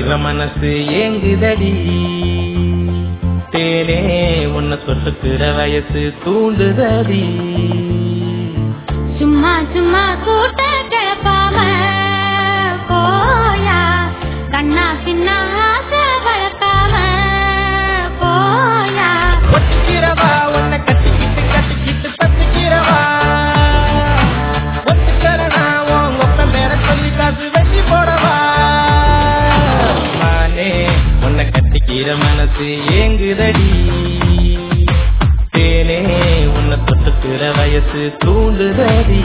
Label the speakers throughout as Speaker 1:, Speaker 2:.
Speaker 1: தொட்டுக்கிற மனசு ஏங்குதடி தேனே உன்னை தொட்டுக்கிற வயசு தூண்டுதடி
Speaker 2: சும்மா சும்மா கூட்ட கிளப்பாம போயா கண்ணா பின்னா ஆசை வளர்க்காம போயா
Speaker 1: ஒட்டிக்கிறவா உன்னை கட்டிக்கிட்டு கட்டிக்கிட்டு தப்பிக்கிறவா ஒத்துக்கிறனா உன் ஒப்பம் பேர சொல்லி காசு வெட்டி போடவா மானே உன்னை கட்டிக்கிற மனசு ஏங்குதடி தேனே உன்னை தொட்டுக்கிற வயசு தூண்டுதடி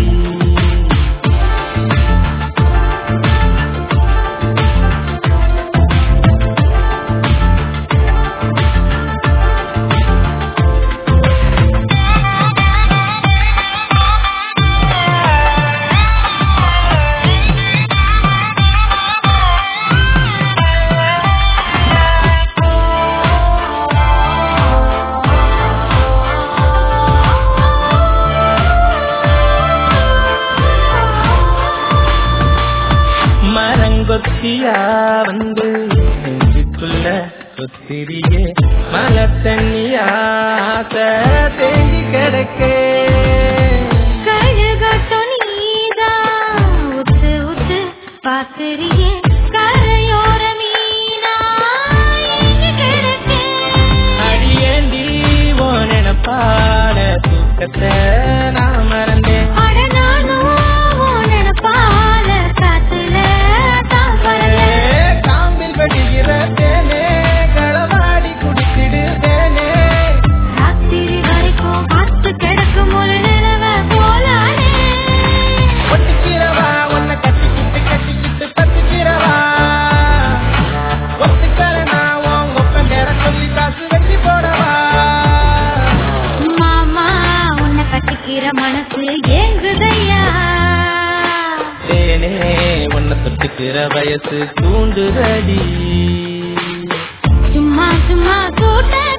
Speaker 1: மரங்கொத்தியா வந்து நெஞ்சுக்குள்ள கொத்திரியே மலை தண்ணியா ஆசை தேங்கி கிடக்கே
Speaker 2: கழுகட்டும் நீதான் உத்து உத்து பாக்குறியே கரையோர மீனா எங்க கிடக்கே
Speaker 1: அடியேண்டி ஓ நினப்பாட தூக்கத்தை நான் மறந்தேன்
Speaker 2: அட நானும் உன் நினைப்பால காத்துல தான் பறந்தேன்.
Speaker 1: காம்பில் வடிகிற தேனே களவாடி குடிச்சிடு தேனே
Speaker 2: ராத்திரி வரைக்கும் காத்து கிடக்கும் ஒரு நிலவை போலானே.
Speaker 1: ஒட்டிக்கிறவா உன்னை கட்டிக்கிட்டு கட்டிக்கிட்டு தப்பிக்கிறவா ஒத்துக்கிறனா உன் ஒப்பம் பேர சொல்லி காசு வெட்டி போடவா
Speaker 2: மாமா, உன்னை கட்டிக்கிற மனசு ஏங்குதையா
Speaker 1: தேனே உன்னை தொட்டுக்கிற வயசு தூண்டுதடி
Speaker 2: சும்மா சும்மா கூட்ட